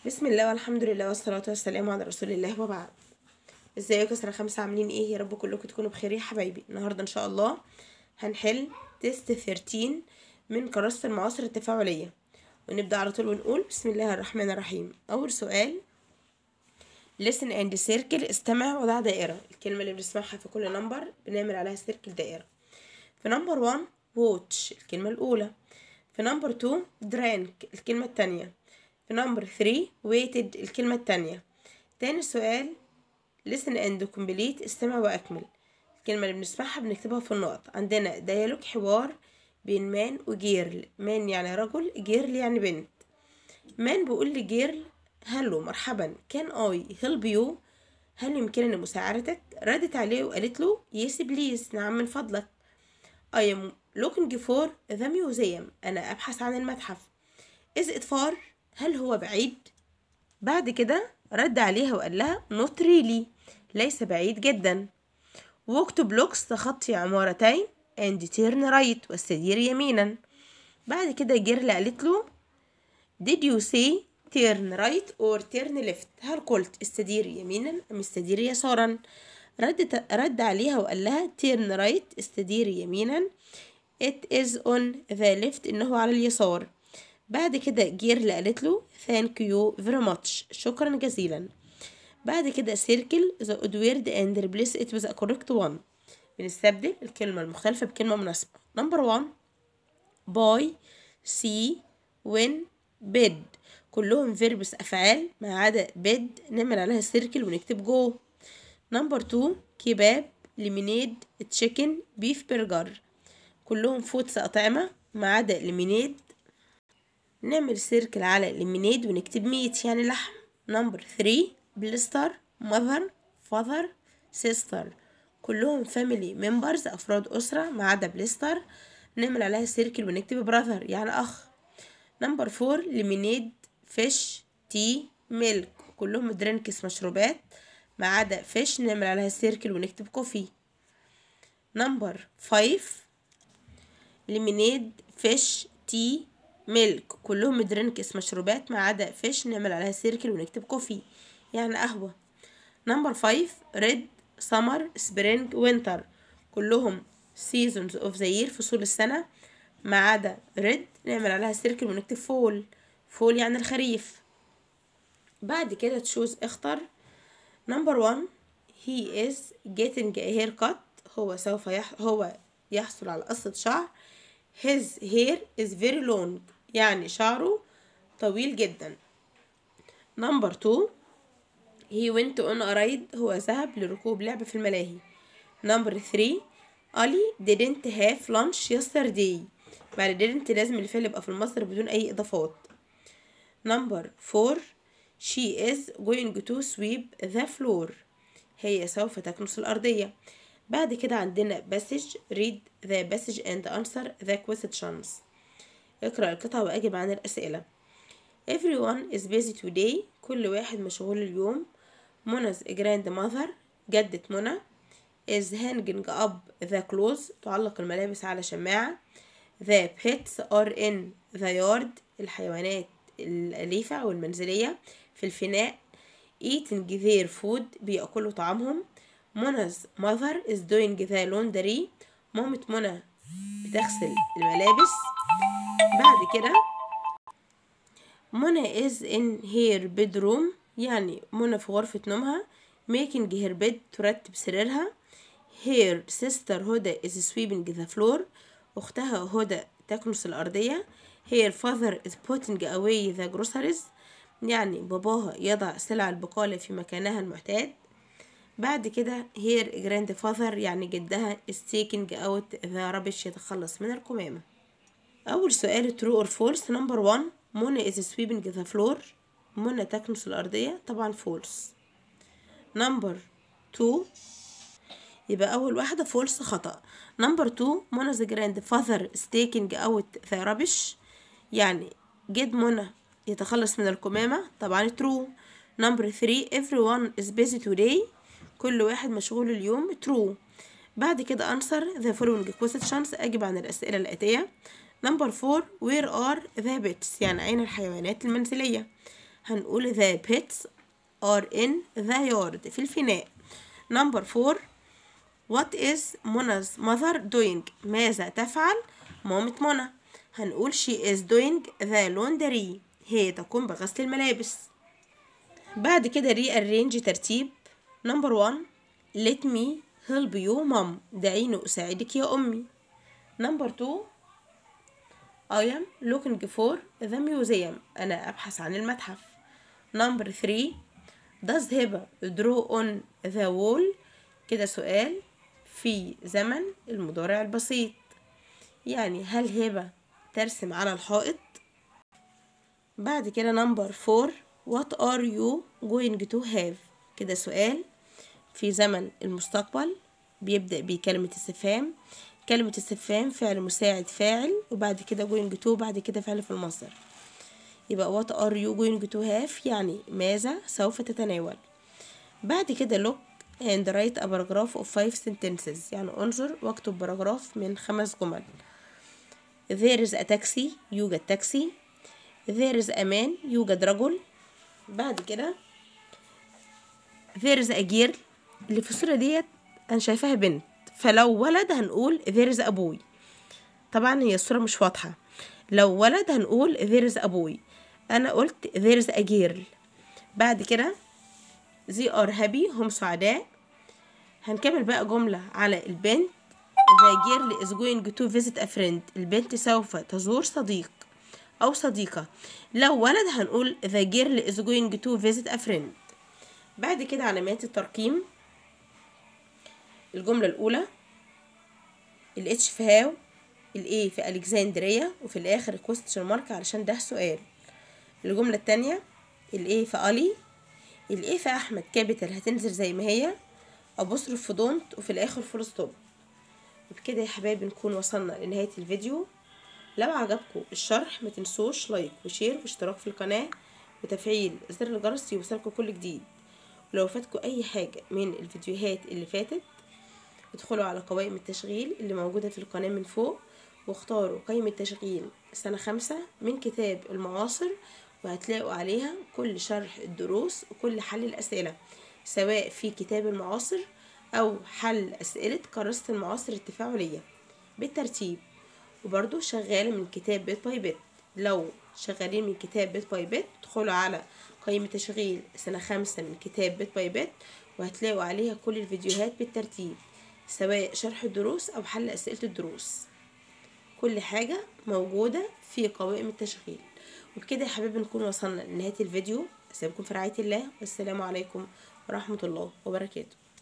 بسم الله والحمد لله والصلاة والسلام على رسول الله وبعد ازيكم يا سنة خمسة عاملين ايه يا رب كلكم تكونوا بخير يا حبايبي النهاردة ان شاء الله هنحل تيست 13 من كراسة المعاصر التفاعلية ونبدأ على طول ونقول بسم الله الرحمن الرحيم أول سؤال listen and circle استمع وضع دائرة الكلمة اللي بنسمعها في كل نمبر بنعمل عليها سيركل دائرة في نمبر 1 watch الكلمة الأولى في نمبر 2 drank الكلمة التانية في نمبر 3 waited الكلمة التانية تاني سؤال listen and complete استمع وأكمل الكلمة اللي بنسمعها بنكتبها في النقط عندنا ديالوج حوار بين مان وجيرل مان يعني رجل جيرل يعني بنت مان بيقول لجيرل هلو مرحبا كان اي هيلب يو هل يمكنني مساعدتك ردت عليه وقالت له يس بليز نعم من فضلك I am looking for the museum أنا أبحث عن المتحف is it far هل هو بعيد بعد كده رد عليها وقال لها not really ليس بعيد جدا walk to blocks تخطي عمارتين and turn right واستدير يمينا بعد كده جيرل قالت له did you say turn right or turn left هل قلت استدير يمينا أم استدير يسارا رد, رد عليها وقال لها turn right استدير يمينا it is on the left إنه على اليسار بعد كده جيرل قالت له thank you very much شكرا جزيلا بعد كده circle the odd word and replace it with a correct one بنستبدل الكلمة المختلفة بكلمة مناسبة number one buy see win bid كلهم verbs أفعال ما عدا bid نعمل عليها سيركل ونكتب جو نمبر 2 كباب ليمونيد تشيكن بيف برجر كلهم فودز أطعمة ما عدا ليمونيد نعمل سيركل على ليمونيد ونكتب ميت يعني لحم نمبر 3 بلستر ماذر فاذر سيستر كلهم فاميلي ممبرز أفراد أسرة ما عدا بلستر نعمل عليها سيركل ونكتب براذر يعني أخ نمبر 4 ليمونيد فيش تي ميلك كلهم درينكس مشروبات ما عدا فيش نعمل عليها سيركل ونكتب كوفي نمبر فايف ليمونيد فيش تي ميلك كلهم درينكس مشروبات ما عدا فيش نعمل عليها سيركل ونكتب كوفي يعني قهوة نمبر فايف ريد سمر سبرينج وينتر كلهم seasons of the year فصول السنة ما عدا ريد نعمل عليها سيركل ونكتب فول فول يعني الخريف بعد كده تشوز اختر نمبر 1 he is getting a haircut هو سوف يح... هو يحصل على قصة شعر his hair is very long يعني شعره طويل جدا نمبر 2 he went on a ride هو ذهب لركوب لعبة في الملاهي نمبر 3 Ali didn't have lunch yesterday بعد didn't لازم الفعل يبقى في المصدر بدون أي إضافات نمبر 4 she is going to sweep the floor هي سوف تكنس الأرضية بعد كده عندنا passage read the passage and answer the questions اقرأ القطعة وأجب عن الأسئلة everyone is busy today كل واحد مشغول اليوم منا's grandmother جدة منى is hanging up the clothes تعلق الملابس على شماعة the pets are in the yard الحيوانات الأليفة أو المنزلية في الفناء eating their food بيأكلوا طعامهم منا's mother is doing the laundry مامة منى بتغسل الملابس بعد كده منى is in her bedroom يعني منى في غرفة نومها making her bed ترتب سريرها her sister هدى is sweeping the floor أختها هدى تكنس الأرضية her father is putting away the groceries يعني باباها يضع سلع البقالة في مكانها المعتاد بعد كده her grandfather يعني جدها is taking out the rubbish يتخلص من القمامة أول سؤال true or false number one منى is sweeping the floor منى تكنس الأرضية طبعا false number two يبقى أول واحدة فولس خطأ نمبر تو منى the grandfather is taking out the rubbish يعني جد منى يتخلص من القمامة طبعا true نمبر 3 everyone is busy today كل واحد مشغول اليوم true بعد كده answer the following questions أجب عن الأسئلة الآتية نمبر 4 where are the pets يعني أين الحيوانات المنزلية هنقول the pets are in the yard في الفناء number four what is منا's mother doing ماذا تفعل مامة منى هنقول she is doing the laundry هي تقوم بغسل الملابس بعد كده rearrange ترتيب number one let me help you mom دعيني أساعدك يا أمي number two I am looking for the museum أنا أبحث عن المتحف number three does هبة draw on the wall كده سؤال في زمن المضارع البسيط يعني هل هبة ترسم على الحائط بعد كده نمبر فور what are you going to have كده سؤال في زمن المستقبل بيبدأ بكلمة استفهام كلمة استفهام فعل مساعد فاعل وبعد كده going to بعد كده فعل في المصدر يبقى what are you going to have يعني ماذا سوف تتناول بعد كده look and write a paragraph of five sentences يعني انظر واكتب باراجراف من خمس جمل there is a taxi يوجد تاكسي there is a man يوجد رجل بعد كده there is a girl اللي في الصورة ديت أنا شايفاها بنت فلو ولد هنقول there is a boy طبعا هي الصورة مش واضحة لو ولد هنقول there is a boy أنا قلت there is a girl بعد كده they are happy هم سعداء هنكمل بقى جملة على البنت the girl is going to visit a friend البنت سوف تزور صديق أو صديقة لو ولد هنقول the girl is going to visit a friend بعد كده علامات الترقيم الجملة الأولى ال H في هاو ال A في ألكسندرية وفي الآخر question مارك علشان ده سؤال الجملة التانية ال A في ألي ال A في أحمد كابيتال هتنزل زي ما هي أبصرف في دونت وفي الآخر فول ستوب وبكده يا حبايبي نكون وصلنا لنهاية الفيديو لو عجبكم الشرح ما تنسوش لايك وشير واشتراك في القناة وتفعيل زر الجرس يوصلكم كل جديد ولو فاتكم أي حاجة من الفيديوهات اللي فاتت ادخلوا على قوائم التشغيل اللي موجودة في القناة من فوق واختاروا قائمة تشغيل سنة خمسة من كتاب المعاصر وهتلاقوا عليها كل شرح الدروس وكل حل الأسئلة سواء في كتاب المعاصر أو حل أسئلة كراسة المعاصر التفاعلية بالترتيب وبرضو شغالة من كتاب بيت باي بيت لو شغالين من كتاب بيت باي بيت ادخلوا على قائمة تشغيل سنة خمسة من كتاب بيت باي بيت وهتلاقوا عليها كل الفيديوهات بالترتيب سواء شرح الدروس أو حل أسئلة الدروس كل حاجة موجودة في قوائم التشغيل وبكده يا حبايبي نكون وصلنا لنهاية الفيديو أسيبكم في رعاية الله والسلام عليكم ورحمة الله وبركاته